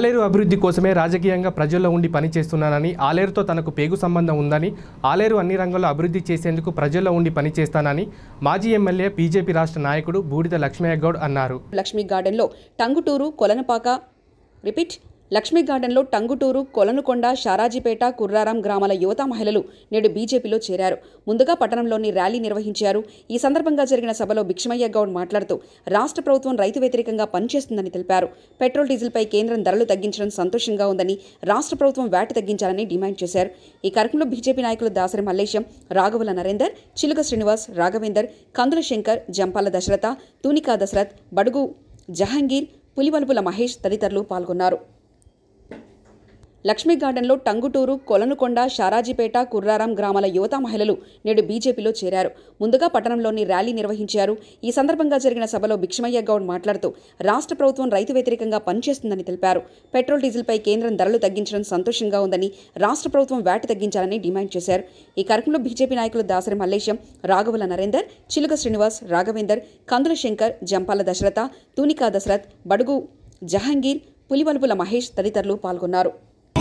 ఆలేరు అభివృద్ధి కోసమే రాజకీయంగా ప్రజల్లో ఉండి పనిచేస్తున్నానని ఆలేరుతో తనకు పేగు సంబంధం ఉందని ఆలేరు అన్ని రంగాల్లో అభివృద్ధి చేసేందుకు ప్రజల్లో ఉండి పనిచేస్తానని మాజీ ఎమ్మెల్యే బీజేపీ రాష్ట్ర నాయకుడు బూడిద లక్ష్మయ్య గౌడ్ అన్నారు లక్ష్మీ గార్డెన్లో టంగుటూరు కొలనపాక రిపీట్ లక్ష్మీ గార్డెన్లో టంగుటూరు కొలనుకొండ షారాజీపేట కుర్రారం గ్రామాల యువత మహిళలు నేడు బీజేపీలో చేరారు ముందుగా పట్టణంలోని ర్యాలీ నిర్వహించారు ఈ సందర్భంగా జరిగిన సభలో భిక్షమయ్య గౌడ్ మాట్లాడుతూ రాష్ట్ర ప్రభుత్వం రైతు వ్యతిరేకంగా పనిచేస్తుందని తెలిపారు పెట్రోల్ డీజిల్పై కేంద్రం ధరలు తగ్గించడం సంతోషంగా ఉందని రాష్ట్ర ప్రభుత్వం వ్యాట్ తగ్గించాలని డిమాండ్ చేశారు ఈ కార్యక్రమంలో బీజేపీ నాయకులు దాసరి మల్లేశం రాఘవుల నరేందర్ చిలుక శ్రీనివాస్ రాఘవేందర్ కందుల శంకర్ జంపాల దశరథ తూనికా దశరథ్ బడుగు జహాంగీర్ పులివలుపుల మహేష్ తదితరులు పాల్గొన్నారు లక్ష్మీ గార్డెన్లో టంగుటూరు కొలనుకొండ షారాజీపేట కుర్రారం గ్రామాల యువత మహిళలు నేడు బీజేపీలో చేరారు ముందుగా పట్టణంలోని ర్యాలీ నిర్వహించారు ఈ సందర్భంగా జరిగిన సభలో భిక్షమయ్య గౌడ్ మాట్లాడుతూ రాష్ట్ర ప్రభుత్వం రైతు వ్యతిరేకంగా పనిచేస్తుందని తెలిపారు పెట్రోల్ డీజిల్పై కేంద్రం ధరలు తగ్గించడం సంతోషంగా ఉందని రాష్ట్ర ప్రభుత్వం వ్యాట్ తగ్గించాలని డిమాండ్ చేశారు ఈ కార్యక్రమంలో బీజేపీ నాయకులు దాసరి మల్లేశం రాఘవుల నరేందర్ చిలుక శ్రీనివాస్ రాఘవేందర్ కందుల శంకర్ జంపాల దశరథ తూనికా దశరథ్ బడుగు జహాంగీర్ పులివలుపుల మహేష్ తదితరులు పాల్గొన్నారు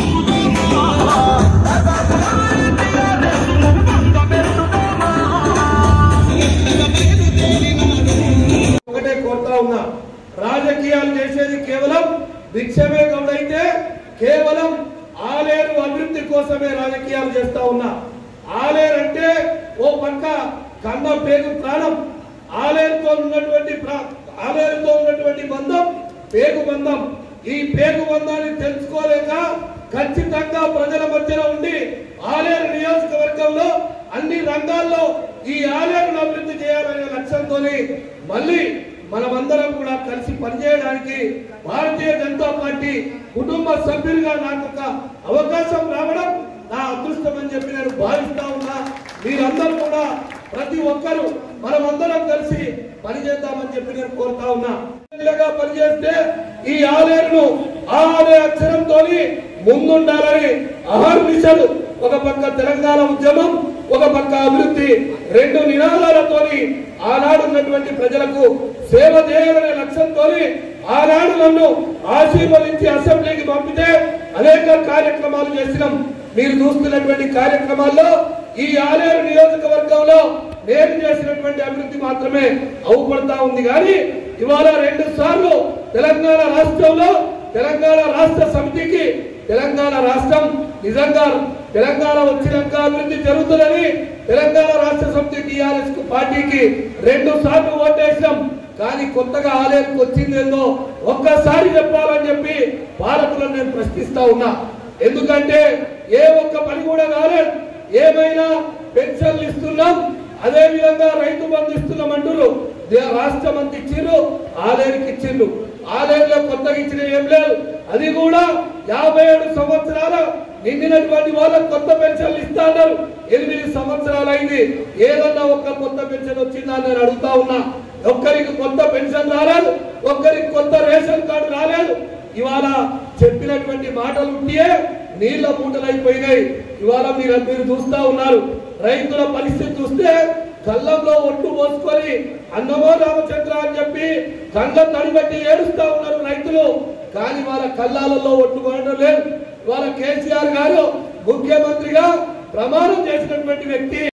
ఒకటే కోరుతా ఉన్నా రాజకీయాలు చేసేది కేవలం భిక్షమే గౌడైతే కేవలం ఆలేరు అభివృద్ధి కోసమే రాజకీయాలు చేస్తా ఉన్నా ఆలేరు అంటే ఓ పక్క కన్న పేగు ప్రాణం ఆలేరుతో ఉన్నటువంటి ప్రా- ఆలేరుతో ఉన్నటువంటి బంధం పేగు బంధం ఈ పేగు బంధాన్ని తెలుసుకోలేక ఖచ్చితంగా ప్రజల మధ్యలో ఉండి ఆలేరు నియోజకవర్గంలో అన్ని రంగాల్లో ఈ ఆలయాలను అభివృద్ధి చేయాలనే లక్ష్యంతో మళ్ళీ మనమందరం కూడా కలిసి పనిచేయడానికి భారతీయ జనతా పార్టీ కుటుంబ సభ్యులుగా నాకు ఒక అవకాశం రావడం నా అదృష్టం అని చెప్పి నేను భావిస్తా ఉన్నా మీరందరూ కూడా ప్రతి ఒక్కరూ మనమందరం కలిసి పనిచేద్దామని చెప్పి నేను కోరుతా ఉన్నా ఇలాగా పనిచేస్తే ఈ ఆలయను ఆలయ అక్షరంతో ముందుండాలని అహర్నిశలు ఒక పక్క తెలంగాణ ఉద్యమం ఒక పక్క అభివృద్ధి రెండు నినాదాలతోని ఆనాడు ఉన్నటువంటి ప్రజలకు సేవ చేయాలనే లక్ష్యంతో ఆనాడు నన్ను ఆశీర్వదించి అసెంబ్లీకి పంపితే అనేక కార్యక్రమాలు చేసినాం మీరు చూస్తున్నటువంటి కార్యక్రమాల్లో ఈ ఆలేరు నియోజకవర్గంలో నేను చేసినటువంటి అభివృద్ధి మాత్రమే అవుపడతా ఉంది కానీ ఇవాళ రెండు సార్లు తెలంగాణ రాష్ట్రంలో తెలంగాణ రాష్ట్ర సమితికి తెలంగాణ రాష్ట్రం నిజంగా తెలంగాణ వచ్చినాక అభివృద్ధి జరుగుతుందని తెలంగాణ రాష్ట్ర సమితి టిఆర్ఎస్ పార్టీకి రెండు సార్లు ఓటేసాం కానీ కొత్తగా ఆలయంకి వచ్చింది ఏందో ఒక్కసారి చెప్పాలని చెప్పి పాలకులను నేను ప్రశ్నిస్తా ఉన్నా ఎందుకంటే ఏ ఒక్క పని కూడా కాలేదు ఏమైనా పెన్షన్లు ఇస్తున్నాం అదే విధంగా రైతు బంధు ఇస్తున్నాం అంటున్నారు దే- రాష్ట్రం అంత ఇచ్చిండ్రు ఆలయానికి ఇచ్చిండ్రు ఆలయంలో కొత్తగా ఇచ్చిన ఏం లేదు అది కూడా యాభై ఏడు సంవత్సరాల నిండినటువంటి వాళ్ళకి కొత్త పెన్షన్లు ఇస్తా అన్నారు ఎనిమిది సంవత్సరాలు అయింది ఏదన్నా ఒక్క కొత్త పెన్షన్ వచ్చిందా అని నేను అడుగుతా ఉన్నా ఒక్కరికి కొత్త పెన్షన్ రాలేదు ఒక్కరికి కొత్త రేషన్ కార్డు రాలేదు ఇవాళ చెప్పినటువంటి మాటలు ఉంటే నీళ్ల మూటలైపోయినాయి ఇవాళ మీరు మీరు చూస్తా ఉన్నారు రైతుల పరిస్థితి చూస్తే కళ్ళంలో ఒట్టు పోసుకొని అన్నమో రామచంద్ర అని చెప్పి కళ్ళ తడిబట్టి ఏడుస్తా ఉన్నారు రైతులు కానీ వాళ్ళ కళ్ళాలలో ఒట్టు కొనడం లేదు వాళ్ళ కేసీఆర్ గారు ముఖ్యమంత్రిగా ప్రమాణం చేసినటువంటి వ్యక్తి